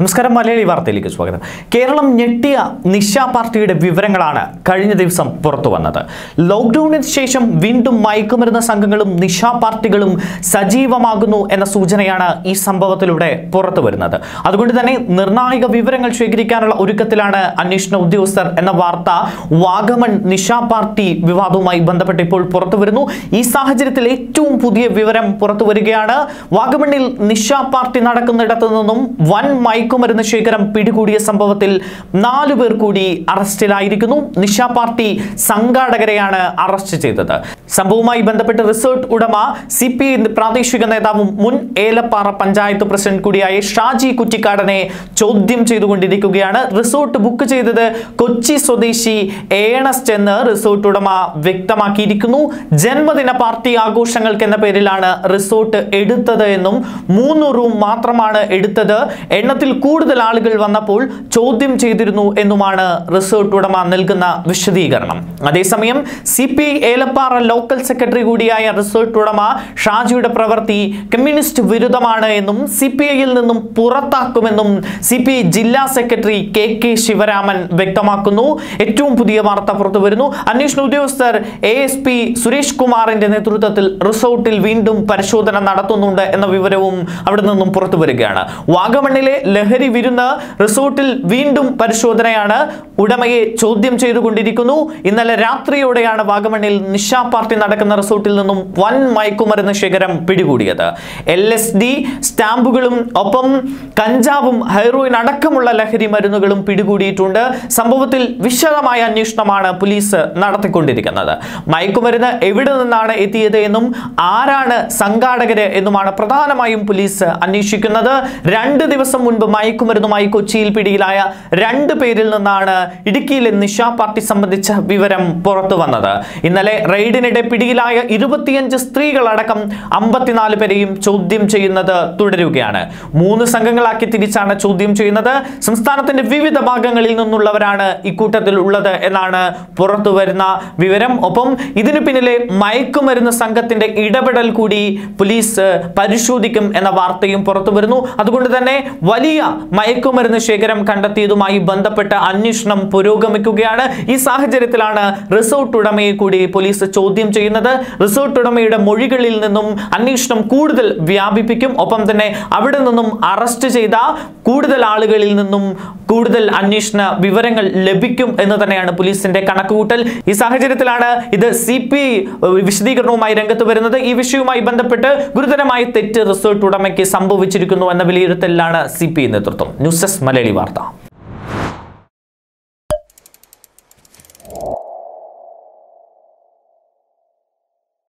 നമസ്കാരം മലയാളി വാർത്തയിലേക്ക് സ്വാഗതം കേരളം ഞെട്ടിയ നിശ പാർട്ടിയുടെ വിവരങ്ങളാണ് കഴിഞ്ഞ ദിവസം പുറത്തു വന്നത് ലോക്ക്ഡൌണിന് ശേഷം വീണ്ടും മയക്കുമരുന്ന് സംഘങ്ങളും നിശ പാർട്ടികളും സജീവമാകുന്നു എന്ന സൂചനയാണ് ഈ സംഭവത്തിലൂടെ പുറത്തു വരുന്നത് അതുകൊണ്ട് തന്നെ നിർണായക വിവരങ്ങൾ ശേഖരിക്കാനുള്ള ഒരുക്കത്തിലാണ് അന്വേഷണ ഉദ്യോഗസ്ഥർ എന്ന വാർത്ത വാഗമൺ നിശ പാർട്ടി വിവാദവുമായി ബന്ധപ്പെട്ട് ഇപ്പോൾ പുറത്തു വരുന്നു ഈ സാഹചര്യത്തിൽ ഏറ്റവും പുതിയ വിവരം പുറത്തു വരികയാണ് വാഗമണ്ണിൽ നിശ പാർട്ടി നടക്കുന്നിടത്തു നിന്നും വൻ മയക്കുമരുന്ന് ശേഖരം പിടികൂടിയ സംഭവത്തിൽ നാലു പേർ കൂടി അറസ്റ്റിലായിരിക്കുന്നു നിശ പാർട്ടി സംഘാടകരെയാണ് അറസ്റ്റ് ചെയ്തത് സംഭവവുമായി ബന്ധപ്പെട്ട് റിസോർട്ട് ഉടമ സി പി പ്രാദേശിക നേതാവും മുൻ ഏലപ്പാറ പഞ്ചായത്ത് പ്രസിഡന്റ് കൂടിയായ ഷാജി കുറ്റിക്കാടനെ ചോദ്യം ചെയ്തുകൊണ്ടിരിക്കുകയാണ് റിസോർട്ട് ബുക്ക് ചെയ്തത് കൊച്ചി സ്വദേശി ഏണസ്റ്റ് എന്ന് റിസോർട്ട് ഉടമ വ്യക്തമാക്കിയിരിക്കുന്നു ജന്മദിന പാർട്ടി ആഘോഷങ്ങൾക്ക് എന്ന പേരിലാണ് റിസോർട്ട് എടുത്തത് എന്നും മൂന്ന് റൂം മാത്രമാണ് എടുത്തത് എണ്ണത്തിൽ കൂടുതൽ ആളുകൾ വന്നപ്പോൾ ചോദ്യം ചെയ്തിരുന്നു എന്നുമാണ് റിസോർട്ട് ഉടമ നൽകുന്ന വിശദീകരണം അതേസമയം C P Elappara local secretary കൂടിയായ റിസോർട്ട് ഉടമ ഷാജിയുടെ പ്രവൃത്തി കമ്മ്യൂണിസ്റ്റ് വിരുദ്ധമാണ് എന്നും സി പി ഐയിൽ നിന്നും പുറത്താക്കുമെന്നും സി പി ജില്ലാ സെക്രട്ടറി കെ കെ ശിവരാമൻ വ്യക്തമാക്കുന്നു ഏറ്റവും പുതിയ വാർത്ത പുറത്തു വരുന്നു അന്വേഷണ ഉദ്യോഗസ്ഥർ എ എസ് പി സുരേഷ് കുമാറിന്റെ നേതൃത്വത്തിൽ റിസോർട്ടിൽ വീണ്ടും പരിശോധന നടത്തുന്നുണ്ട് എന്ന വിവരവും അവിടെ നിന്നും പുറത്തു വരികയാണ് വാഗമണ്ണിലെ ലഹരി വിരുന്ന് റിസോർട്ടിൽ വീണ്ടും പരിശോധനയാണ് ഉടമയെ ചോദ്യം ചെയ്തുകൊണ്ടിരിക്കുന്നു ഇന്നലെ രാത്രിയോടെയാണ് വാഗമണ്ണിൽ നിശ പാർട്ടി നടക്കുന്ന റിസോർട്ടിൽ നിന്നും വൻ മയക്കുമരുന്ന് ശേഖരം പിടികൂടിയത് എൽ എസ് ഡി സ്റ്റാമ്പുകളും ഒപ്പം കഞ്ചാവും ഹൈറോയിൻ അടക്കമുള്ള ലഹരി മരുന്നുകളും പിടികൂടിയിട്ടുണ്ട് സംഭവത്തിൽ വിശദമായ അന്വേഷണമാണ് പോലീസ് നടത്തിക്കൊണ്ടിരിക്കുന്നത് മയക്കുമരുന്ന് എവിടെ നിന്നാണ് എത്തിയത് എന്നും ആരാണ് സംഘാടകര് എന്നുമാണ് പ്രധാനമായും പോലീസ് അന്വേഷിക്കുന്നത് രണ്ട് ദിവസം മുൻപ് മയക്കുമരുന്നുമായി കൊച്ചിയിൽ പിടിയിലായ രണ്ട് പേരിൽ നിന്നാണ് ഇടുക്കിയിലെ നിശ പാർട്ടി സംബന്ധിച്ച വിവരം പുറത്തു വന്നത് ഇന്നലെ റെയ്ഡിനിടെ പിടിയിലായ ഇരുപത്തിയഞ്ച് സ്ത്രീകളടക്കം അമ്പത്തിനാല് പേരെയും ചോദ്യം ചെയ്യുന്നത് തുടരുകയാണ് മൂന്ന് സംഘങ്ങളാക്കി തിരിച്ചാണ് ചോദ്യം ചെയ്യുന്നത് സംസ്ഥാനത്തിന്റെ വിവിധ ഭാഗങ്ങളിൽ നിന്നുള്ളവരാണ് ഇക്കൂട്ടത്തിൽ ഉള്ളത് എന്നാണ് പുറത്തു വരുന്ന വിവരം ഒപ്പം ഇതിനു പിന്നിലെ മയക്കുമരുന്ന് സംഘത്തിന്റെ ഇടപെടൽ കൂടി പോലീസ് പരിശോധിക്കും എന്ന വാർത്തയും പുറത്തു വരുന്നു അതുകൊണ്ട് തന്നെ വലിയ മയക്കുമരുന്ന് ശേഖരം കണ്ടെത്തിയതുമായി ബന്ധപ്പെട്ട അന്വേഷണം പുരോഗമിക്കുകയാണ് ഈ സാഹചര്യത്തിലാണ് റിസോർട്ട് ഉടമയെ കൂടി പോലീസ് ചോദ്യം ചെയ്യുന്നത് റിസോർട്ട് ഉടമയുടെ മൊഴികളിൽ നിന്നും അന്വേഷണം കൂടുതൽ വ്യാപിപ്പിക്കും ഒപ്പം തന്നെ അവിടെ നിന്നും അറസ്റ്റ് ചെയ്ത കൂടുതൽ ആളുകളിൽ നിന്നും കൂടുതൽ അന്വേഷണ വിവരങ്ങൾ ലഭിക്കും എന്ന് തന്നെയാണ് പോലീസിന്റെ കണക്കുകൂട്ടൽ ഈ സാഹചര്യത്തിലാണ് ഇത് സി പി വിശദീകരണവുമായി രംഗത്ത് വരുന്നത് ഈ വിഷയവുമായി ബന്ധപ്പെട്ട് ഗുരുതരമായ തെറ്റ് റിസോർട്ട് ഉടമയ്ക്ക് സംഭവിച്ചിരിക്കുന്നു എന്ന വിലയിരുത്തലിലാണ് സി പി നേതൃത്വം ന്യൂസ് ഡെസ്ക് മലയാളി വാർത്ത